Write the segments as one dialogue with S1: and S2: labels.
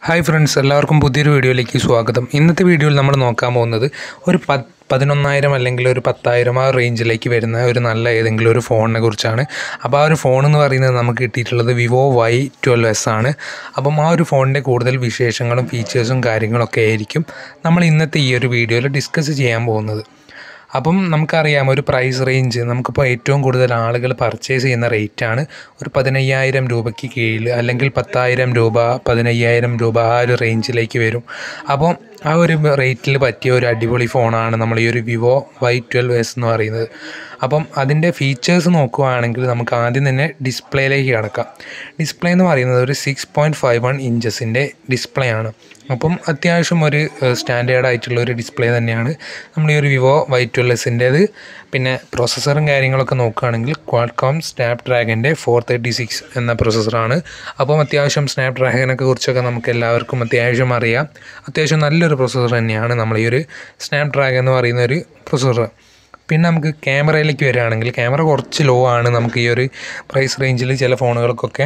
S1: hi friends എല്ലാവർക്കും പുതിയൊരു വീഡിയോയിലേക്ക് സ്വാഗതം ഇന്നത്തെ വീഡിയോയിൽ നമ്മൾ നോക്കാൻ പോകുന്നത് ഒരു പത്ത് പതിനൊന്നായിരം അല്ലെങ്കിൽ ഒരു പത്തായിരം ആ റേഞ്ചിലേക്ക് വരുന്ന ഒരു നല്ല ഏതെങ്കിലും ഒരു ഫോണിനെ കുറിച്ചാണ് അപ്പോൾ ആ ഒരു ഫോൺ എന്ന് പറയുന്നത് നമുക്ക് കിട്ടിയിട്ടുള്ളത് വിവോ വൈ ട്വൽവ് എസ് ആണ് അപ്പം ആ ഒരു ഫോണിൻ്റെ കൂടുതൽ വിശേഷങ്ങളും ഫീച്ചേഴ്സും കാര്യങ്ങളൊക്കെ ആയിരിക്കും നമ്മൾ ഇന്നത്തെ ഈ ഒരു വീഡിയോയിൽ ഡിസ്കസ് ചെയ്യാൻ പോകുന്നത് അപ്പം നമുക്കറിയാം ഒരു പ്രൈസ് റേഞ്ച് നമുക്കിപ്പോൾ ഏറ്റവും കൂടുതൽ ആളുകൾ പർച്ചേസ് ചെയ്യുന്ന റേറ്റാണ് ഒരു പതിനയ്യായിരം രൂപയ്ക്ക് കീഴിൽ അല്ലെങ്കിൽ പത്തായിരം രൂപ പതിനയ്യായിരം രൂപ ആ ഒരു റേഞ്ചിലേക്ക് വരും അപ്പം ആ ഒരു റേറ്റിൽ പറ്റിയ ഒരു അടിപൊളി ഫോണാണ് നമ്മൾ ഈ ഒരു വിവോ വൈ ട്വൽവ് എസ് എന്ന് പറയുന്നത് അപ്പം അതിൻ്റെ ഫീച്ചേഴ്സ് നോക്കുകയാണെങ്കിൽ നമുക്ക് ആദ്യം തന്നെ ഡിസ്പ്ലേയിലേക്ക് കിടക്കാം ഡിസ്പ്ലേ എന്ന് പറയുന്നത് ഒരു സിക്സ് പോയിൻറ്റ് ഫൈവ് വൺ ഇഞ്ചസിൻ്റെ ഡിസ്പ്ലേ ആണ് അപ്പം അത്യാവശ്യം ഒരു സ്റ്റാൻഡേർഡ് ആയിട്ടുള്ള ഒരു ഡിസ്പ്ലേ തന്നെയാണ് നമ്മൾ ഈ ഒരു വിവോ വൈ ട്വൽവ് എസിൻ്റേത് പിന്നെ പ്രോസസ്സറും കാര്യങ്ങളൊക്കെ നോക്കുകയാണെങ്കിൽ ക്വാഡ്കോം സ്നാപ് ഡ്രാഗൻ്റെ ഫോർ തേർട്ടി സിക്സ് എന്ന പ്രോസസ്സറാണ് അപ്പം അത്യാവശ്യം സ്നാപ് ഡ്രാഗനൊക്കെ കുറിച്ചൊക്കെ നമുക്ക് എല്ലാവർക്കും അത്യാവശ്യം അറിയാം അത്യാവശ്യം നല്ലൊരു പ്രോസസ്സർ തന്നെയാണ് നമ്മൾ ഈ ഒരു സ്നാപ് ഡ്രാഗൺ എന്ന് പറയുന്ന ഒരു പ്രോസസ്സർ പിന്നെ നമുക്ക് ക്യാമറയിലേക്ക് വരികയാണെങ്കിൽ ക്യാമറ കുറച്ച് ലോ ആണ് നമുക്ക് ഈ ഒരു പ്രൈസ് റേഞ്ചിൽ ചില ഫോണുകൾക്കൊക്കെ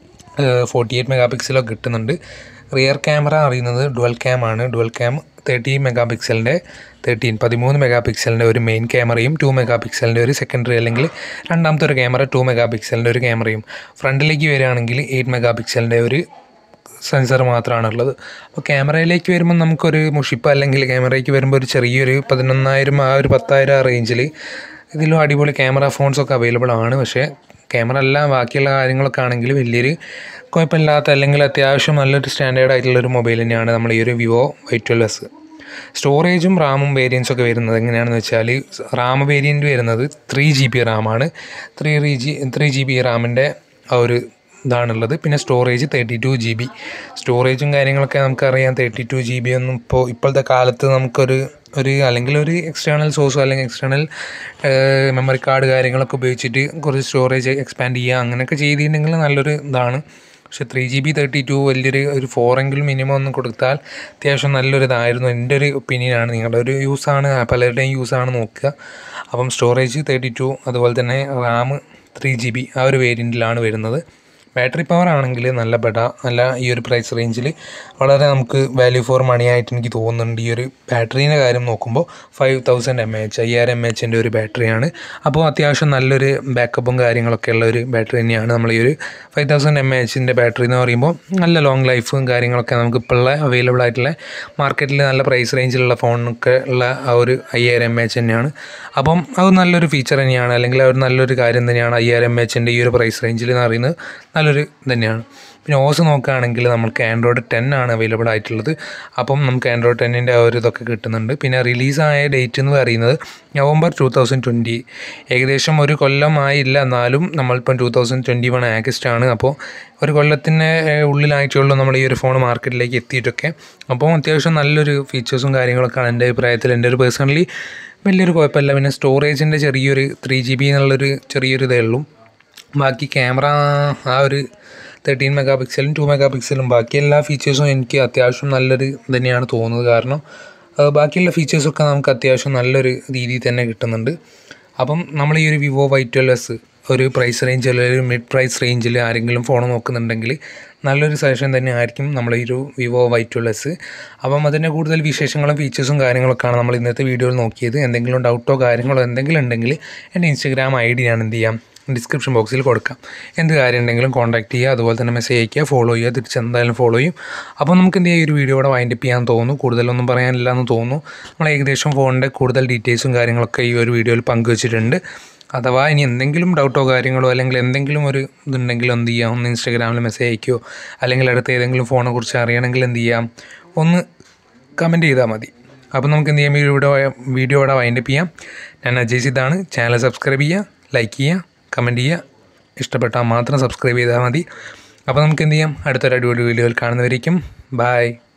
S1: ഫോർട്ടി എയ്റ്റ് മെഗാ പിക്സലൊക്കെ കിട്ടുന്നുണ്ട് റിയർ ക്യാമറ അറിയുന്നത് ഡുവൽ ക്യാം ആണ് ഡുവൽ ക്യാം തേർട്ടി മെഗാ പിക്സലിൻ്റെ തേർട്ടീൻ പതിമൂന്ന് മെഗാ പിക്സലിൻ്റെ ഒരു മെയിൻ ക്യാമറയും ടു മെഗാ പിക്സലിൻ്റെ ഒരു സെക്കൻഡറി അല്ലെങ്കിൽ രണ്ടാമത്തെ ഒരു ക്യാമറ ടു മെഗാ പിക്സലിൻ്റെ ഒരു ക്യാമറയും ഫ്രണ്ടിലേക്ക് വരികയാണെങ്കിൽ എയ്റ്റ് മെഗാ പിക്സലിൻ്റെ ഒരു സെൻസർ മാത്രമാണ് ഉള്ളത് അപ്പോൾ ക്യാമറയിലേക്ക് വരുമ്പോൾ നമുക്കൊരു മുഷിപ്പ് അല്ലെങ്കിൽ ക്യാമറയ്ക്ക് വരുമ്പോൾ ഒരു ചെറിയൊരു പതിനൊന്നായിരം ആ ഒരു പത്തായിരം ആ റേഞ്ചിൽ ഇതിലും അടിപൊളി ക്യാമറ ഫോൺസൊക്കെ അവൈലബിൾ ആണ് പക്ഷേ ക്യാമറ അല്ല ബാക്കിയുള്ള കാര്യങ്ങളൊക്കെ ആണെങ്കിൽ വലിയൊരു കുഴപ്പമില്ലാത്ത അല്ലെങ്കിൽ അത്യാവശ്യം നല്ലൊരു സ്റ്റാൻഡേർഡ് ആയിട്ടുള്ള ഒരു മൊബൈൽ തന്നെയാണ് നമ്മൾ ഈ ഒരു വിവോ വൈ ട്വൽവ് എസ് സ്റ്റോറേജും റാമും വേരിയൻസും ഒക്കെ വരുന്നത് എങ്ങനെയാണെന്ന് വെച്ചാൽ റാം വേരിയൻറ്റ് വരുന്നത് ത്രീ ജി ബി റാമാണ് three G three G B റാമിൻ്റെ ആ ഒരു ഇതാണുള്ളത് പിന്നെ storage thirty two G B സ്റ്റോറേജും കാര്യങ്ങളൊക്കെ നമുക്കറിയാം തേർട്ടി ടു ജി ബി ഒന്നും ഇപ്പോൾ ഇപ്പോഴത്തെ കാലത്ത് നമുക്കൊരു ഒരു അല്ലെങ്കിൽ ഒരു എക്സ്റ്റേണൽ സോഴ്സോ അല്ലെങ്കിൽ എക്സ്റ്റേണൽ മെമ്മറി കാർഡ് കാര്യങ്ങളൊക്കെ ഉപയോഗിച്ചിട്ട് കുറച്ച് സ്റ്റോറേജ് എക്സ്പാൻഡ് ചെയ്യുക അങ്ങനെയൊക്കെ ചെയ്തിട്ടുണ്ടെങ്കിൽ നല്ലൊരു ഇതാണ് പക്ഷേ three G B thirty two വലിയൊരു ഒരു ഫോറെങ്കിലും മിനിമം ഒന്ന് കൊടുത്താൽ അത്യാവശ്യം നല്ലൊരു ഇതായിരുന്നു എൻ്റെ ഒരു ഒപ്പീനിയനാണ് നിങ്ങളുടെ ഒരു യൂസാണ് പലരുടെയും യൂസാണ് നോക്കുക അപ്പം സ്റ്റോറേജ് തേർട്ടി ടു അതുപോലെ തന്നെ റാം ത്രീ ജി ബി ആ ഒരു വേരിയൻറ്റിലാണ് വരുന്നത് ബാറ്ററി പവർ ആണെങ്കിൽ നല്ല ബെഡ നല്ല ഈ ഒരു പ്രൈസ് റേഞ്ചിൽ വളരെ നമുക്ക് വാല്യൂ ഫോർ മണി ആയിട്ട് എനിക്ക് തോന്നുന്നുണ്ട് ഈ ഒരു ബാറ്ററീൻ്റെ കാര്യം നോക്കുമ്പോൾ ഫൈവ് തൗസൻഡ് എം എച്ച് അയ്യായിരം എം എച്ചിൻ്റെ ഒരു ബാറ്ററിയാണ് അപ്പോൾ അത്യാവശ്യം നല്ലൊരു ബാക്കപ്പും കാര്യങ്ങളൊക്കെ ഉള്ള ഒരു ബാറ്ററി തന്നെയാണ് നമ്മൾ ഈ ഒരു ഫൈവ് തൗസൻഡ് എം എച്ചിൻ്റെ ബാറ്ററി എന്ന് പറയുമ്പോൾ നല്ല ലോങ് ലൈഫും കാര്യങ്ങളൊക്കെ നമുക്ക് ഇപ്പോൾ ഉള്ള അവൈലബിൾ ആയിട്ടുള്ള മാർക്കറ്റിൽ നല്ല പ്രൈസ് റേഞ്ചിലുള്ള ഫോണൊക്കെ ഉള്ള ആ ഒരു അയ്യായിരം എം എച്ച് തന്നെയാണ് അപ്പം അത് നല്ലൊരു ഫീച്ചർ തന്നെയാണ് അല്ലെങ്കിൽ ആ ഒരു നല്ലൊരു കാര്യം തന്നെയാണ് അയ്യായിരം എം എച്ചിൻ്റെ ഈ ഒരു പ്രൈസ് റേഞ്ചിൽ എന്ന് പറയുന്നത് നല്ലൊരു തന്നെയാണ് പിന്നെ ഓസ് നോക്കുകയാണെങ്കിൽ നമുക്ക് ആൻഡ്രോയിഡ് ടെൻ ആണ് അവൈലബിൾ ആയിട്ടുള്ളത് അപ്പം നമുക്ക് ആൻഡ്രോയിഡ് ടെന്നിൻ്റെ ആ ഒരു ഇതൊക്കെ കിട്ടുന്നുണ്ട് പിന്നെ റിലീസായ ഡേറ്റ് എന്ന് പറയുന്നത് നവംബർ ടു തൗസൻഡ് ട്വൻറ്റി ഏകദേശം ഒരു കൊല്ലമായില്ല എന്നാലും നമ്മളിപ്പം two thousand twenty one August ആണ് അപ്പോൾ ഒരു കൊല്ലത്തിന് ഉള്ളിലായിട്ടുള്ളൂ നമ്മൾ ഈ ഒരു ഫോൺ മാർക്കറ്റിലേക്ക് എത്തിയിട്ടൊക്കെ അപ്പോൾ അത്യാവശ്യം നല്ലൊരു ഫീച്ചേഴ്സും കാര്യങ്ങളൊക്കെയാണ് എൻ്റെ അഭിപ്രായത്തിൽ എൻ്റെ ഒരു പേഴ്സണലി വലിയൊരു കുഴപ്പമില്ല പിന്നെ സ്റ്റോറേജിൻ്റെ ചെറിയൊരു ത്രീ ജി ബി എന്നുള്ളൊരു ചെറിയൊരു ഇതേ ഉള്ളൂ ബാക്കി ക്യാമറ ആ ഒരു തേർട്ടീൻ മെഗാ പിക്സലും ടു മെഗാ പിക്സലും ബാക്കി എല്ലാ ഫീച്ചേഴ്സും എനിക്ക് അത്യാവശ്യം നല്ലൊരു തന്നെയാണ് തോന്നുന്നത് കാരണം ബാക്കിയുള്ള ഫീച്ചേഴ്സൊക്കെ നമുക്ക് അത്യാവശ്യം നല്ലൊരു രീതിയിൽ തന്നെ കിട്ടുന്നുണ്ട് അപ്പം നമ്മൾ ഈ ഒരു വിവോ വൈ ട്വൽവ് എസ് ഒരു പ്രൈസ് റേഞ്ചിൽ ഒരു മിഡ് പ്രൈസ് റേഞ്ചിൽ ആരെങ്കിലും ഫോൺ നോക്കുന്നുണ്ടെങ്കിൽ നല്ലൊരു സജഷൻ തന്നെ ആയിരിക്കും നമ്മൾ ഈ ഒരു വിവോ വൈ ട്വൽവ് എസ് അപ്പം അതിൻ്റെ കൂടുതൽ വിശേഷങ്ങളും ഫീച്ചേഴ്സും കാര്യങ്ങളൊക്കെയാണ് നമ്മൾ ഇന്നത്തെ വീഡിയോയിൽ നോക്കിയത് എന്തെങ്കിലും ഡൗട്ടോ കാര്യങ്ങളോ എന്തെങ്കിലും ഉണ്ടെങ്കിൽ എൻ്റെ ഇൻസ്റ്റഗ്രാം ഐ ഡി ഞാൻ എന്ത് ചെയ്യാം ഡിസ്ക്രിപ്ഷൻ ബോക്സിൽ കൊടുക്കാം എന്ത് കാര്യം ഉണ്ടെങ്കിലും കോൺടാക്ട് ചെയ്യുക അതുപോലെ തന്നെ മെസ്സേജ് അയക്കുക ഫോളോ ചെയ്യുക തിരിച്ച് എന്തായാലും ഫോളോ ചെയ്യും അപ്പോൾ നമുക്ക് എന്ത് ചെയ്യുക ഈ ഒരു വീഡിയോ ഇവിടെ വൈൻഡപ്പ് ചെയ്യാൻ തോന്നുന്നു കൂടുതലൊന്നും പറയാനില്ല എന്ന് തോന്നുന്നു നമ്മൾ ഏകദേശം ഫോണിൻ്റെ കൂടുതൽ ഡീറ്റെയിൽസും കാര്യങ്ങളൊക്കെ ഈ ഒരു വീഡിയോയിൽ പങ്കുവച്ചിട്ടുണ്ട് അഥവാ ഇനി എന്തെങ്കിലും ഡൗട്ടോ കാര്യങ്ങളോ അല്ലെങ്കിൽ എന്തെങ്കിലും ഒരു ഇതുണ്ടെങ്കിൽ എന്ത് ചെയ്യാം ഒന്ന് ഇൻസ്റ്റാഗ്രാമിൽ മെസ്സേജ് അയക്കുകയോ അല്ലെങ്കിൽ അടുത്ത ഏതെങ്കിലും ഫോണെ കുറിച്ച് അറിയണമെങ്കിൽ എന്ത് ചെയ്യാം ഒന്ന് കമൻറ്റ് ചെയ്താൽ മതി അപ്പോൾ നമുക്ക് എന്ത് ചെയ്യാം ഈ വീഡിയോ വീഡിയോ ഇവിടെ വൈൻഡപ്പ് ചെയ്യാം ഞാൻ അജയ് സിദ്ധാണ് ചാനൽ സബ്സ്ക്രൈബ് ചെയ്യുക ലൈക്ക് ചെയ്യുക കമൻറ്റ് ചെയ്യുക ഇഷ്ടപ്പെട്ടാൽ മാത്രം സബ്സ്ക്രൈബ് ചെയ്താൽ മതി അപ്പോൾ നമുക്ക് എന്ത് ചെയ്യാം അടുത്തൊരു അടിപൊളി വീഡിയോയിൽ കാണുന്നവരേക്കും ബായ്